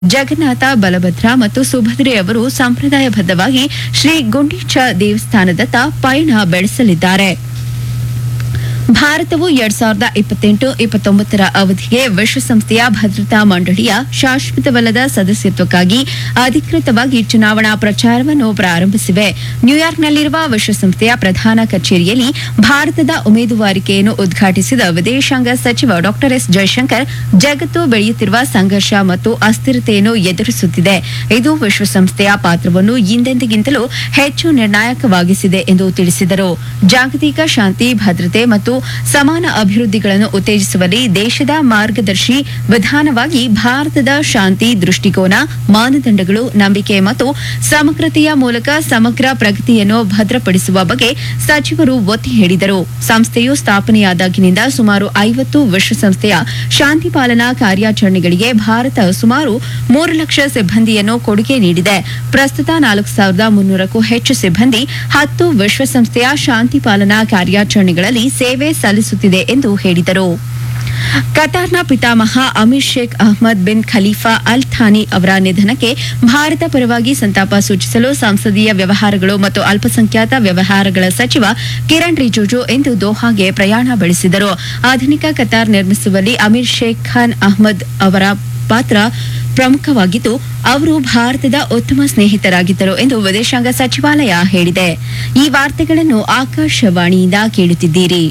ಜಗನ್ನಾಥ ಬಲಭದ್ರ ಮತ್ತು ಸುಭದ್ರೆ ಅವರು ಸಂಪ್ರದಾಯಬದ್ಧವಾಗಿ ಶ್ರೀ ಗುಂಡೀಚ ದೇವಸ್ಥಾನದತ್ತ ಪಯಣ ಬೆಳೆಸಲಿದ್ದಾರೆ ಭಾರತವು ಎರಡ್ ಸಾವಿರದ ಇಪ್ಪತ್ತೆಂಟು ಇಪ್ಪತ್ತೊಂಬತ್ತರ ಅವಧಿಗೆ ವಿಶ್ವಸಂಸ್ಥೆಯ ಭದ್ರತಾ ಮಂಡಳಿಯ ಶಾಶ್ವತವಲ್ಲದ ಸದಸ್ಯತ್ವಕ್ಕಾಗಿ ಅಧಿಕೃತವಾಗಿ ಚುನಾವಣಾ ಪ್ರಚಾರವನ್ನು ಪ್ರಾರಂಭಿಸಿವೆ ನ್ಯೂಯಾರ್ಕ್ನಲ್ಲಿರುವ ವಿಶ್ವಸಂಸ್ಥೆಯ ಪ್ರಧಾನ ಕಚೇರಿಯಲ್ಲಿ ಭಾರತದ ಉಮೇದುವಾರಿಕೆಯನ್ನು ಉದ್ಘಾಟಿಸಿದ ವಿದೇಶಾಂಗ ಸಚಿವ ಡಾ ಎಸ್ ಜಯಶಂಕರ್ ಜಗತ್ತು ಬೆಳೆಯುತ್ತಿರುವ ಸಂಘರ್ಷ ಮತ್ತು ಅಸ್ಥಿರತೆಯನ್ನು ಎದುರಿಸುತ್ತಿದೆ ಇದು ವಿಶ್ವಸಂಸ್ಥೆಯ ಪಾತ್ರವನ್ನು ಹಿಂದೆಂದಿಗಿಂತಲೂ ಹೆಚ್ಚು ನಿರ್ಣಾಯಕವಾಗಿಸಿದೆ ಎಂದು ತಿಳಿಸಿದರು ಜಾಗತಿಕ ಶಾಂತಿ ಭದ್ರತೆ ಮತ್ತು ಸಮಾನ ಅಭಿವೃದ್ಧಿಗಳನ್ನು ಉತ್ತೇಜಿಸುವಲ್ಲಿ ದೇಶದ ಮಾರ್ಗದರ್ಶಿ ವಿಧಾನವಾಗಿ ಭಾರತದ ಶಾಂತಿ ದೃಷ್ಟಿಕೋನ ಮಾನದಂಡಗಳು ನಂಬಿಕೆ ಮತ್ತು ಸಮಗ್ರತೆಯ ಮೂಲಕ ಸಮಗ್ರ ಪ್ರಗತಿಯನ್ನು ಭದ್ರಪಡಿಸುವ ಬಗ್ಗೆ ಸಚಿವರು ಒತ್ತಿ ಹೇಳಿದರು ಸಂಸ್ಥೆಯು ಸ್ಥಾಪನೆಯಾದಾಗಿನಿಂದ ಸುಮಾರು ಐವತ್ತು ವಿಶ್ವಸಂಸ್ಥೆಯ ಶಾಂತಿ ಪಾಲನಾ ಕಾರ್ಯಾಚರಣೆಗಳಿಗೆ ಭಾರತ ಸುಮಾರು ಮೂರು ಲಕ್ಷ ಸಿಬ್ಬಂದಿಯನ್ನು ಕೊಡುಗೆ ನೀಡಿದೆ ಪ್ರಸ್ತುತ ನಾಲ್ಕು ಸಾವಿರದ ಮುನ್ನೂರಕ್ಕೂ ಹೆಚ್ಚು ಸಿಬ್ಬಂದಿ ಹತ್ತು ವಿಶ್ವಸಂಸ್ಥೆಯ ಶಾಂತಿ ಪಾಲನಾ ಕಾರ್ಯಾಚರಣೆಗಳಲ್ಲಿ ಸೇವೆ ಸಲ್ಲಿಸುತ್ತಿದೆ ಎಂದು ಹೇಳಿದರು ಕತಾರ್ನ ಪಿತಾಮಹ Amir Sheikh Ahmed bin Khalifa Al Thani ಅವರ ನಿಧನಕ್ಕೆ ಭಾರತ ಪರವಾಗಿ ಸಂತಾಪ ಸೂಚಿಸಲು ಸಂಸದೀಯ ವ್ಯವಹಾರಗಳು ಮತ್ತು ಅಲ್ಪಸಂಖ್ಯಾತ ವ್ಯವಹಾರಗಳ ಸಚಿವ ಕಿರಣ್ ರಿಜಿಜು ಇಂದು ದೋಹಾಗೆ ಪ್ರಯಾಣ ಬೆಳೆಸಿದರು ಆಧುನಿಕ ಕತಾರ್ ನಿರ್ಮಿಸುವಲ್ಲಿ ಅಮೀರ್ ಶೇಖ್ ಖಾನ್ ಅಹ್ಮದ್ ಅವರ ಪಾತ್ರ ಪ್ರಮುಖವಾಗಿದ್ದು ಅವರು ಭಾರತದ ಉತ್ತಮ ಸ್ನೇಹಿತರಾಗಿದ್ದರು ಎಂದು ವಿದೇಶಾಂಗ ಸಚಿವಾಲಯ ಹೇಳಿದೆ ಈ ವಾರ್ತೆಗಳನ್ನು ಆಕಾಶವಾಣಿಯಿಂದ ಕೇಳುತ್ತಿದ್ದೀರಿ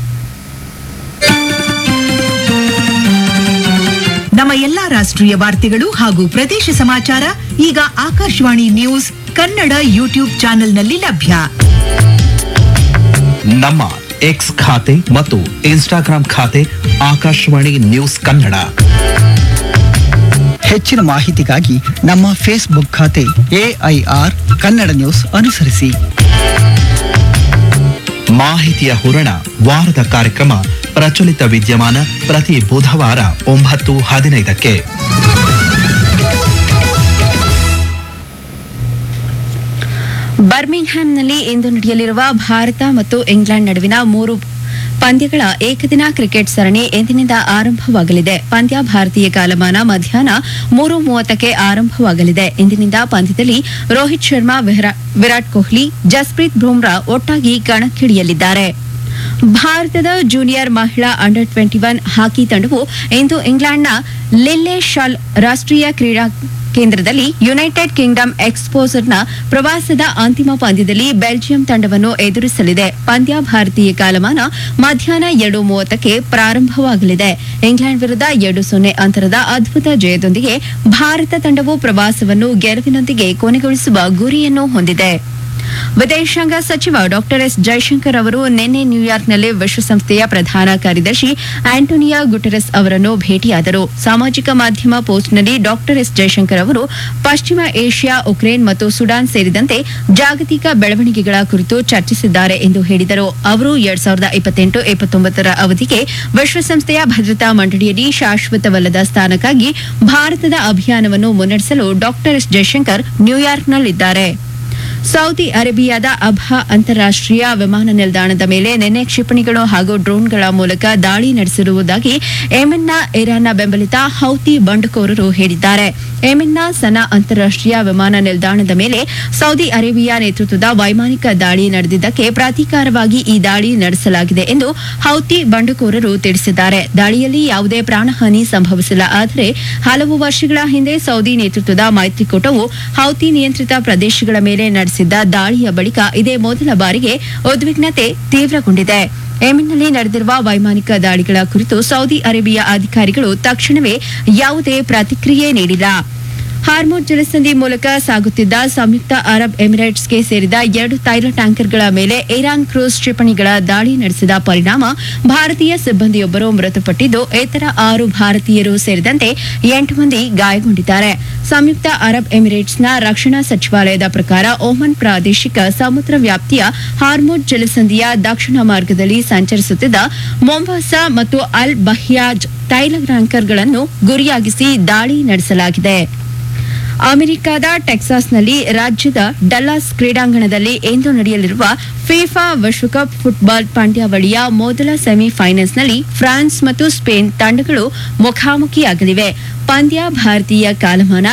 ನಮ್ಮ ಎಲ್ಲಾ ರಾಷ್ಟ್ರೀಯ ವಾರ್ತೆಗಳು ಹಾಗೂ ಪ್ರದೇಶ ಸಮಾಚಾರ ಈಗ ಆಕಾಶವಾಣಿ ನ್ಯೂಸ್ ಕನ್ನಡ ಯೂಟ್ಯೂಬ್ ಚಾನೆಲ್ನಲ್ಲಿ ಲಭ್ಯ ನಮ್ಮ ಎಕ್ಸ್ ಖಾತೆ ಮತ್ತು ಇನ್ಸ್ಟಾಗ್ರಾಂ ಖಾತೆ ಆಕಾಶವಾಣಿ ನ್ಯೂಸ್ ಕನ್ನಡ ಹೆಚ್ಚಿನ ಮಾಹಿತಿಗಾಗಿ ನಮ್ಮ ಫೇಸ್ಬುಕ್ ಖಾತೆ ಎಐಆರ್ ಕನ್ನಡ ನ್ಯೂಸ್ ಅನುಸರಿಸಿ ಮಾಹಿತಿಯ ಹೂರಣ ವಾರದ ಕಾರ್ಯಕ್ರಮ ಪ್ರಚಲಿತ ವಿದ್ಯಮಾನ ಪ್ರತಿ ಬುಧವಾರ ಒಂಬತ್ತು ಹದಿನೈದಕ್ಕೆ ಬರ್ಮಿಂಗ್ಹ್ಯಾಮ್ನಲ್ಲಿ ಇಂದು ನಡೆಯಲಿರುವ ಭಾರತ ಮತ್ತು ಇಂಗ್ಲೆಂಡ್ ನಡುವಿನ ಮೂರು ಪಂದ್ಯಗಳ ಏಕದಿನ ಕ್ರಿಕೆಟ್ ಸರಣಿ ಎಂದಿನಿಂದ ಆರಂಭವಾಗಲಿದೆ ಪಂದ್ಯ ಭಾರತೀಯ ಕಾಲಮಾನ ಮಧ್ಯಾಹ್ನ ಮೂರು ಮೂವತ್ತಕ್ಕೆ ಆರಂಭವಾಗಲಿದೆ ಇಂದಿನಿಂದ ಪಂದ್ಯದಲ್ಲಿ ರೋಹಿತ್ ಶರ್ಮಾ ವಿರಾ- ವಿರಾಟ್ ಕೊಹ್ಲಿ ಜಸ್ಪ್ರೀತ್ ಬುಮ್ರಾ ಒಟ್ಟಾಗಿ ಕಣಕ್ಕಿಳಿಯಲಿದ್ದಾರೆ ಭಾರತದ ಜೂನಿಯರ್ ಮಹಿಳಾ ಅಂಡರ್ ಟ್ವೆಂಟಿ ಒನ್ ಹಾಕಿ ತಂಡವು ಇಂದು ಇಂಗ್ಲೆಂಡ್ನ ಲಿಲ್ಲೆ ಶಾಲ್ ರಾಷ್ಟ್ರೀಯ ಕ್ರೀಡಾ ಕೇಂದ್ರದಲ್ಲಿ ಯುನೈಟೆಡ್ ಕಿಂಗ್ಡಮ್ ಎಕ್ಸ್ಪೋಸರ್ನ ಪ್ರವಾಸದ ಅಂತಿಮ ಪಂದ್ಯದಲ್ಲಿ ಬೆಲ್ಜಿಯಂ ತಂಡವನ್ನು ಎದುರಿಸಲಿದೆ ಪಂದ್ಯ ಭಾರತೀಯ ಕಾಲಮಾನ ಮಧ್ಯಾಹ್ನ ಎರಡು ಮೂವತ್ತಕ್ಕೆ ಪ್ರಾರಂಭವಾಗಲಿದೆ ಇಂಗ್ಲೆಂಡ್ ವಿರುದ್ಧ ಎರಡು ಸೊನ್ನೆ ಅಂತರದ ಅದ್ಭುತ ಜಯದೊಂದಿಗೆ ಭಾರತ ತಂಡವು ಪ್ರವಾಸವನ್ನು ಗೆಲುವಿನೊಂದಿಗೆ ಕೊನೆಗೊಳಿಸುವ ಗುರಿಯನ್ನು ಹೊಂದಿದೆ ವಿದೇಶಾಂಗ ಸಚಿವ ಡಾಕ್ಟರ್ ಎಸ್ ಜೈಶಂಕರ್ ಅವರು ನಿನ್ನೆ ನ್ಯೂಯಾರ್ಕ್ನಲ್ಲಿ ವಿಶ್ವಸಂಸ್ಥೆಯ ಪ್ರಧಾನ ಕಾರ್ಯದರ್ಶಿ ಆಂಟೋನಿಯಾ ಗುಟೆರಸ್ ಅವರನ್ನು ಭೇಟಿಯಾದರು ಸಾಮಾಜಿಕ ಮಾಧ್ಯಮ ಪೋಸ್ಟ್ನಲ್ಲಿ ಡಾಕ್ಟರ್ ಎಸ್ ಜೈಶಂಕರ್ ಅವರು ಪಶ್ಚಿಮ ಏಷ್ಯಾ ಉಕ್ರೇನ್ ಮತ್ತು ಸುಡಾನ್ ಸೇರಿದಂತೆ ಜಾಗತಿಕ ಬೆಳವಣಿಗೆಗಳ ಕುರಿತು ಚರ್ಚಿಸಿದ್ದಾರೆ ಎಂದು ಹೇಳಿದರು ಅವರು ಎರಡ್ ಸಾವಿರದ ಇಪ್ಪತ್ತೆಂಟು ಇಪ್ಪತ್ತೊಂಬತ್ತರ ಅವಧಿಗೆ ವಿಶ್ವಸಂಸ್ಥೆಯ ಭದ್ರತಾ ಮಂಡಳಿಯಲ್ಲಿ ಶಾಶ್ವತವಲ್ಲದ ಸ್ಥಾನಕ್ಕಾಗಿ ಭಾರತದ ಅಭಿಯಾನವನ್ನು ಮುನ್ನಡೆಸಲು ಡಾಕ್ಟರ್ ಎಸ್ ಜೈಶಂಕರ್ ನ್ಯೂಯಾರ್ಕ್ನಲ್ಲಿದ್ದಾರೆ ಸೌದಿ ಅರೇಬಿಯಾದ ಅಬ್ಹಾ ಅಂತಾರಾಷ್ಟೀಯ ವಿಮಾನ ನಿಲ್ದಾಣದ ಮೇಲೆ ನಿನ್ನೆ ಕ್ಷಿಪಣಿಗಳು ಹಾಗೂ ಡ್ರೋನ್ಗಳ ಮೂಲಕ ದಾಳಿ ನಡೆಸಿರುವುದಾಗಿ ಯೆಮೆನ್ನ ಇರಾನ್ನ ಬೆಂಬಲಿತ ಹೌತಿ ಬಂಡುಕೋರರು ಹೇಳಿದ್ದಾರೆ ಯೆಮೆನ್ನ ಸನಾ ಅಂತಾರಾಷ್ಟೀಯ ವಿಮಾನ ನಿಲ್ದಾಣದ ಮೇಲೆ ಸೌದಿ ಅರೇಬಿಯಾ ನೇತೃತ್ವದ ವೈಮಾನಿಕ ದಾಳಿ ನಡೆದಿದ್ದಕ್ಕೆ ಪ್ರತೀಕಾರವಾಗಿ ಈ ದಾಳಿ ನಡೆಸಲಾಗಿದೆ ಎಂದು ಹೌತಿ ಬಂಡುಕೋರರು ತಿಳಿಸಿದ್ದಾರೆ ದಾಳಿಯಲ್ಲಿ ಯಾವುದೇ ಪ್ರಾಣಹಾನಿ ಸಂಭವಿಸಿಲ್ಲ ಆದರೆ ಹಲವು ವರ್ಷಗಳ ಹಿಂದೆ ಸೌದಿ ನೇತೃತ್ವದ ಮೈತ್ರಿಕೂಟವು ಹೌತಿ ನಿಯಂತ್ರಿತ ಪ್ರದೇಶಗಳ ಮೇಲೆ ನಡೆಸಿದ್ದ ದಾಳಿಯ ಬಳಿಕ ಇದೇ ಮೊದಲ ಬಾರಿಗೆ ಉದ್ವಿಗ್ನತೆ ತೀವ್ರಗೊಂಡಿದೆ ಯೆಮೆನ್ನಲ್ಲಿ ನಡೆದಿರುವ ವೈಮಾನಿಕ ದಾಳಿಗಳ ಕುರಿತು ಸೌದಿ ಅರೇಬಿಯಾ ಅಧಿಕಾರಿಗಳು ತಕ್ಷಣವೇ ಯಾವುದೇ ಪ್ರತಿಕ್ರಿಯೆ ನೀಡಿಲ್ಲ ಹಾರ್ಮೋನ್ ಜಲಸಂಧಿ ಮೂಲಕ ಸಾಗುತ್ತಿದ್ದ ಸಂಯುಕ್ತ ಅರಬ್ ಎಮಿರೇಟ್ಸ್ಗೆ ಸೇರಿದ ಎರಡು ತೈಲ ಟ್ಯಾಂಕರ್ಗಳ ಮೇಲೆ ಇರಾನ್ ಕ್ರೂಸ್ ಕ್ಷಿಪಣಿಗಳ ದಾಳಿ ನಡೆಸಿದ ಪರಿಣಾಮ ಭಾರತೀಯ ಸಿಬ್ಬಂದಿಯೊಬ್ಬರು ಮೃತಪಟ್ಟಿದ್ದು ಇತರ ಆರು ಭಾರತೀಯರು ಸೇರಿದಂತೆ ಎಂಟು ಮಂದಿ ಗಾಯಗೊಂಡಿದ್ದಾರೆ ಸಂಯುಕ್ತ ಅರಬ್ ಎಮಿರೇಟ್ಸ್ನ ರಕ್ಷಣಾ ಸಚಿವಾಲಯದ ಪ್ರಕಾರ ಓಮನ್ ಪ್ರಾದೇಶಿಕ ಸಮುದ್ರ ವ್ಯಾಪ್ತಿಯ ಹಾರ್ಮೋನ್ ಜಲಸಂಧಿಯ ದಕ್ಷಿಣ ಮಾರ್ಗದಲ್ಲಿ ಸಂಚರಿಸುತ್ತಿದ್ದ ಮೊಂಬಾಸಾ ಮತ್ತು ಅಲ್ ಬಹ್ಯಾಜ್ ತೈಲ ಟ್ಯಾಂಕರ್ಗಳನ್ನು ಗುರಿಯಾಗಿಸಿ ದಾಳಿ ನಡೆಸಲಾಗಿದೆ ಅಮೆರಿಕದ ಟೆಕ್ಸಾಸ್ನಲ್ಲಿ ರಾಜ್ಯದ ಡಲ್ಲಾಸ್ ಕ್ರೀಡಾಂಗಣದಲ್ಲಿ ಇಂದು ನಡೆಯಲಿರುವ ಫಿಫಾ ವಿಶ್ವಕಪ್ ಫುಟ್ಬಾಲ್ ಪಂದ್ಯಾವಳಿಯ ಮೊದಲ ಸೆಮಿಫೈನಲ್ಸ್ನಲ್ಲಿ ಫ್ರಾನ್ಸ್ ಮತ್ತು ಸ್ಪೇನ್ ತಂಡಗಳು ಮುಖಾಮುಖಿಯಾಗಲಿವೆ ಪಂದ್ಯ ಭಾರತೀಯ ಕಾಲಮಾನ